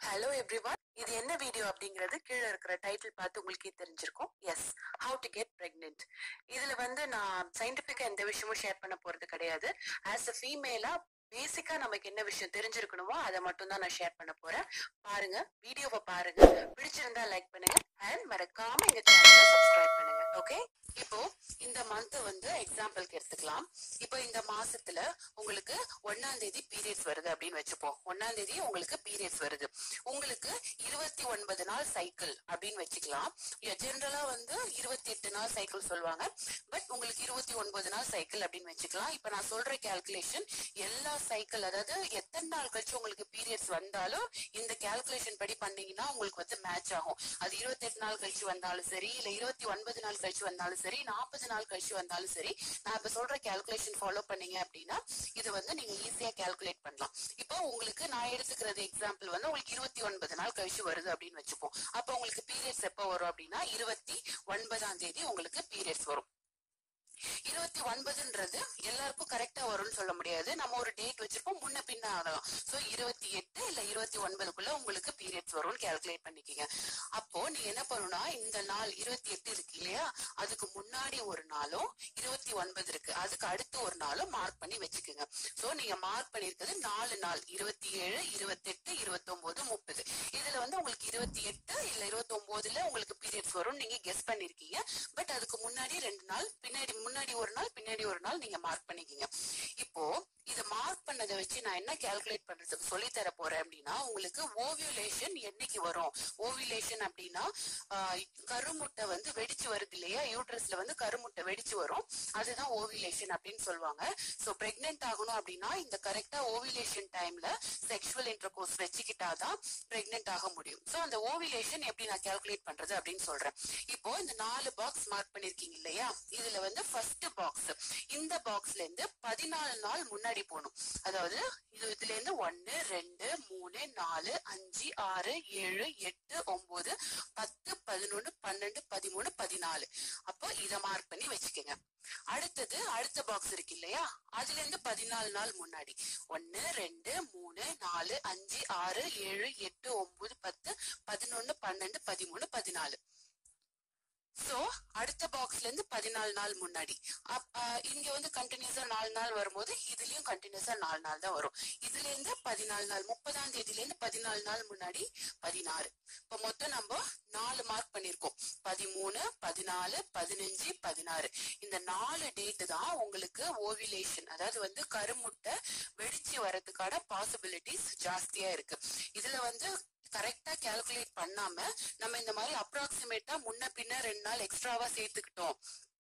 hello everyone இது என்ன video அப்படிங்கிறது கீழே இருக்கிற டைட்டில் பார்த்து உங்களுக்கே தெரிஞ்சிருக்கும் yes how to get pregnant இதுல வந்து நான் சயின்டிபிக்கா எந்த விஷயமும் ஷேர் பண்ண போறது கிடையாது ஆஸ் அ ஃபீமேலா பேசிக்கா நமக்கு என்ன விஷயம் தெரிஞ்சிருக்கணுமோ அதை மட்டும் தான் நான் ஷேர் பண்ண போறேன் பாருங்க வீடியோவை பாருங்க பிடிச்சிருந்தா லைக் பண்ணுங்க அண்ட் மறக்காம எங்க சேனலை சப்ஸ்கிரைப் பண்ணுங்க ஓகே இப்போ இந்த மந்த் வந்து எக்ஸாம்பிளுக்கு எடுத்துக்கலாம் இப்போ இந்த மாசத்துல உங்களுக்கு ஒன்னாம் தேதி பீரியட்ஸ் வருது அப்படின்னு வச்சுப்போம் ஒன்னாம் தேதி உங்களுக்கு பீரியட்ஸ் வருது உங்களுக்கு இருபத்தி ஒன்பது நாள் சைக்கிள் அப்படின்னு வச்சுக்கலாம் ஜென்ரலா வந்து இருபத்தி எட்டு நாள் சைக்கிள் சொல்லுவாங்க பட் உங்களுக்கு இருபத்தி ஒன்பது நாள் சைக்கிள் அப்படின்னு வச்சுக்கலாம் இப்ப நான் சொல்ற கால்குலேஷன் எல்லா சைக்கிள் அதாவது எத்தனை நாள் கழிச்சு உங்களுக்கு பீரியட்ஸ் வந்தாலும் இந்த கால்குலேஷன் படி பண்ணீங்கன்னா உங்களுக்கு வந்து மேட்ச் ஆகும் அது இருபத்தெட்டு நாள் கழிச்சு வந்தாலும் சரி இல்ல இருபத்தி ஒன்பது நாள் கழிச்சு வந்தாலும் சரி நாற்பது நாள் கழிச்சு வந்தாலும் சரி நான் இப்ப சொல்ற கால்குலேஷன் ஃபாலோ பண்ணீங்க அப்படின்னா இது வந்து நீங்க ஈஸியா கால்குலேட் பண்ணலாம் இப்போ உங்களுக்கு நான் எடுத்துக்கிறது எக்ஸாம்பிள் வந்து உங்களுக்கு இருபத்தி ஒன்பது நாள் கழிச்சு வருது அப்படின்னு வச்சுப்போம் அப்ப உங்களுக்கு பீரியட்ஸ் எப்போ வரும் அப்படின்னா இருபத்தி ஒன்பதாம் தேதி உங்களுக்கு பீரியட்ஸ் வரும் இருபத்தி ஒன்பதுன்றது எல்லாருக்கும் கரெக்டா வரும்னு சொல்ல முடியாது நம்ம ஒரு டேட் வச்சிருப்போம் முன்ன பின்ன ஆகலாம் சோ இருபத்தி எட்டு இல்ல இருபத்தி ஒன்பதுக்குள்ள உங்களுக்கு பீரியட்ஸ் வரும்னு கால்குலேட் பண்ணிக்கங்க அப்போ நீ என்ன பண்ணணும்னா இந்த நாள் இருபத்தி எட்டு இருக்கு இல்லையா அதுக்கு முன்னாடி ஒரு நாளும் இருபத்தி ஒன்பது இருக்கு அதுக்கு அடுத்து ஒரு நாளும் மார்க் பண்ணி வச்சுக்கோங்க சோ நீங்க மார்க் பண்ணிருக்கிறது நாலு நாள் இருபத்தி ஏழு இருபத்தெட்டு இருபத்தி ஒன்பது முப்பது இதுல வந்து உங்களுக்கு இருபத்தி எட்டு இல்ல இருபத்தி ஒன்பதுல உங்களுக்கு பீரியட்ஸ் வரும் நீங்க கெஸ் பண்ணிருக்கீங்க பட் அதுக்கு முன்னாடி ரெண்டு நாள் பின்னாடி முன்னாடி ஒரு நாள் பின்னாடி ஒரு நாள் நீங்க மார்க் பண்ணிக்கீங்க இப்போ இத மார்க் பண்ணதை வச்சு நான் என்ன கால்குலேட் பண்றதுக்கு சொல்லி தர போறேன் அப்படின்னா உங்களுக்கு ஓவியுலேஷன் என்னைக்கு வரும் ஓவியுலேஷன் அப்படின்னா ஆஹ், கருமுட்டை வந்து வெடிச்சு வருது இல்லையா யூட்ரஸ்ல வந்து கருமுட்டை வெடிச்சு வரும் அதுதான் ஓவியுலேஷன் அப்படின்னு சொல்லுவாங்க சோ பிரெக்னென்ட் ஆகணும் அப்படின்னா இந்த கரெக்டா ஓவியுலேஷன் டைம்ல செக்ஷுவல் இன்டர்கோர்ஸ் வச்சுக்கிட்டாதான் பிரெக்னென்ட் ஆக முடியும் சோ அந்த ஓவியுலேஷன் எப்படி நான் கால்குலேட் பண்றது அப்படின்னு சொல்றேன் இப்போ இந்த நாலு பாக்ஸ் மார்க் பண்ணிருக்கீங்க இல்லையா இதுல வந்து ஃபர்ஸ்ட் பாக்ஸ் இந்த பாக்ஸ்ல இருந்து பதினாலு நாள் முன்னாடி போகணும் அதாவது இது இதுல இருந்து ஒன்னு ரெண்டு மூணு நாலு அஞ்சு ஆறு ஏழு எட்டு ஒன்பது பத்து பதினொன்னு பன்னெண்டு பதிமூணு பதினாலு அப்போ இத மார்க் பண்ணி வச்சுக்கோங்க அடுத்தது அடுத்த பாக்ஸ் இருக்கு இல்லையா அதுல இருந்து பதினாலு நாள் முன்னாடி ஒன்னு ரெண்டு மூணு நாலு அஞ்சு ஆறு ஏழு எட்டு ஒன்பது பத்து பதினொன்னு பன்னெண்டு பதிமூணு பதினாலு சோ அடுத்த பாக்ஸ்ல இருந்து பதினாலு நாள் முன்னாடி அப்- ஆ, இங்க வந்து கண்டினியூஸா நாலு நாள் வரும்போது இதுலயும் கண்டினியூஸா நாலு நாள் தான் வரும் இதுல இருந்து பதினாலு நாள் முப்பதாம் தேதியில இருந்து பதினாலு நாள் முன்னாடி பதினாறு இப்ப மொத்தம் நம்ம நாலு மார்க் பண்ணிருக்கோம் பதிமூணு பதினாலு பதினஞ்சு பதினாறு இந்த நாலு டேட் தான் உங்களுக்கு ஓவிலேஷன் அதாவது வந்து கருமுட்டை வெடிச்சு வரதுக்கான பாசிபிலிட்டிஸ் ஜாஸ்தியா இருக்கு இதுல வந்து கரெக்டா கால்குலேட் பண்ணாம நம்ம இந்த மாதிரி அப்ராக்சிமேட்டா முன்ன பின்ன ரெண்டு நாள் எக்ஸ்ட்ராவா சேர்த்துக்கிட்டோம்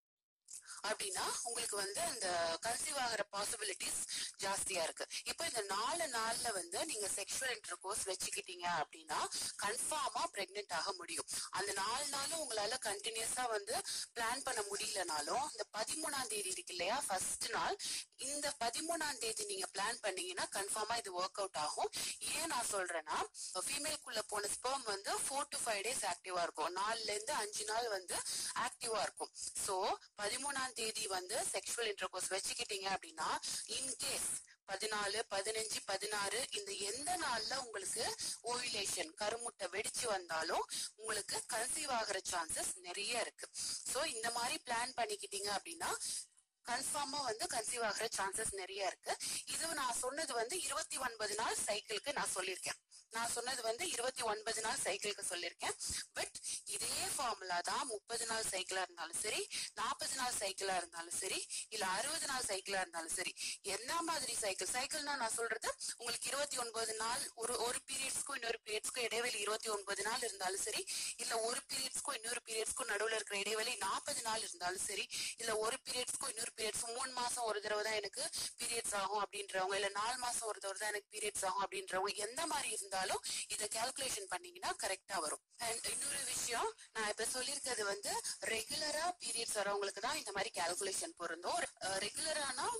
அப்படின்னா உங்களுக்கு வந்து அந்த கன்சீவ் ஆகிற பாசிபிலிட்டிஸ் ஜாஸ்தியா இருக்கு இப்போ இந்த நாலு நாள்ல வந்து நீங்க செக்ஷுவல் இன்டர்கோர்ஸ் வச்சுக்கிட்டீங்க அப்படின்னா கன்ஃபார்மா பிரெக்னென்ட் ஆக முடியும் அந்த நாலு நாளும் உங்களால கண்டினியூஸா வந்து பிளான் பண்ண முடியலனாலும் இந்த பதிமூணாம் தேதி இருக்கு இல்லையா ஃபர்ஸ்ட் நாள் இந்த பதிமூணாம் தேதி நீங்க பிளான் பண்ணீங்கன்னா கன்ஃபார்மா இது ஒர்க் அவுட் ஆகும் ஏன் நான் சொல்றேன்னா ஃபீமேல்குள்ள போன ஸ்பெர்ம் வந்து ஃபோர் டு ஃபைவ் டேஸ் ஆக்டிவா இருக்கும் நாலுல இருந்து அஞ்சு நாள் வந்து ஆக்டிவா இருக்கும் சோ பதிமூணாம் தேதி வந்து செக்ஷுவல் இன்டர்கோர்ஸ் வச்சுக்கிட்டீங்க அப்படின்னா இன்கேஸ் பதினாலு பதினஞ்சு பதினாறு இந்த எந்த நாள்ல உங்களுக்கு ஓவிலேஷன் கருமுட்டை வெடிச்சு வந்தாலும் உங்களுக்கு கன்சீவ் ஆகுற சான்சஸ் நிறைய இருக்கு சோ இந்த மாதிரி பிளான் பண்ணிக்கிட்டீங்க அப்படின்னா கன்ஃபார்மா வந்து கன்சீவ் ஆகுற சான்சஸ் நிறைய இருக்கு இது நான் சொன்னது வந்து இருபத்தி ஒன்பது நாள் சைக்கிளுக்கு நான் சொல்லியிருக்கேன் நான் சொன்னது வந்து இருபத்தி ஒன்பது நாள் சைக்கிளுக்கு சொல்லியிருக்கேன் பட் இதே ஃபார்முலா தான் முப்பது நாள் சைக்கிளா இருந்தாலும் சரி நாற்பது நாள் சைக்கிளா இருந்தாலும் சரி இல்ல அறுபது நாள் சைக்கிளா இருந்தாலும் சரி என்ன மாதிரி சைக்கிள் சைக்கிள்னா நான் சொல்றது உங்களுக்கு இருபத்தி ஒன்பது நாள் ஒரு ஒரு பீரியட்ஸ்க்கும் இன்னொரு பீரியட்ஸ்க்கும் இடைவெளி இருபத்தி ஒன்பது நாள் இருந்தாலும் சரி இல்ல ஒரு பீரியட்ஸ்க்கும் இன்னொரு பீரியட்ஸ்க்கும் நடுவுல இருக்கிற இடைவெளி நாற்பது நாள் இருந்தாலும் சரி இல்ல ஒரு பீரியட்ஸ்க்கும் இன்னொரு பீரியட்ஸ் மூணு மாசம் ஒரு தடவை தான் எனக்கு பீரியட்ஸ் ஆகும் அப்படின்றவங்க இல்ல நாலு மாசம் ஒரு தடவை தான் எனக்கு பீரியட்ஸ் ஆகும் அப்படின்றவங்க எந்த மாதிரி இருந்தாலும் இத கால்குலேஷன் பண்ணீங்கன்னா கரெக்டா வரும் அண்ட் இன்னொரு விஷயம் நான் இப்ப சொல்லியிருக்கிறது வந்து ரெகுலரா பீரியட்ஸ் வரவங்களுக்கு தான் இந்த மாதிரி கால்குலேஷன் பொருந்தும் ரெகுலரானா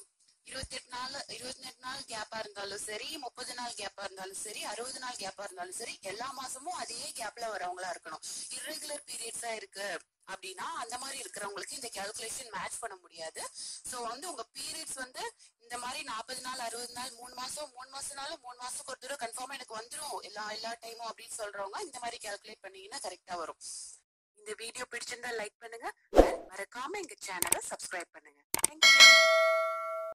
இருபத்தெட்டு நாள் இருபத்தெட்டு நாள் கேப்பா இருந்தாலும் சரி முப்பது நாள் கேப்பா இருந்தாலும் சரி அறுபது நாள் கேப்பா இருந்தாலும் சரி எல்லா மாசமும் அதே கேப்ல வரவங்களா இருக்கணும் irregular பீரியட்ஸா இருக்கு அப்படின்னா அந்த மாதிரி இருக்கிறவங்களுக்கு இந்த கால்குலேஷன் மேட்ச் பண்ண முடியாது சோ வந்து உங்க பீரியட்ஸ் வந்து இந்த மாதிரி நாற்பது நாள் அறுபது நாள் மூணு மாசம் மூணு மாசம்னாலும் மூணு மாசத்துக்கு ஒரு தடவை கன்ஃபார்மா எனக்கு வந்துரும் எல்லா எல்லா டைமும் அப்படின்னு சொல்றவங்க இந்த மாதிரி கால்குலேட் பண்ணீங்கன்னா கரெக்டா வரும் இந்த வீடியோ பிடிச்சிருந்தா லைக் பண்ணுங்க and மறக்காம எங்க சேனலை சப்ஸ்கிரைப் பண்ணுங்க தேங்க்யூ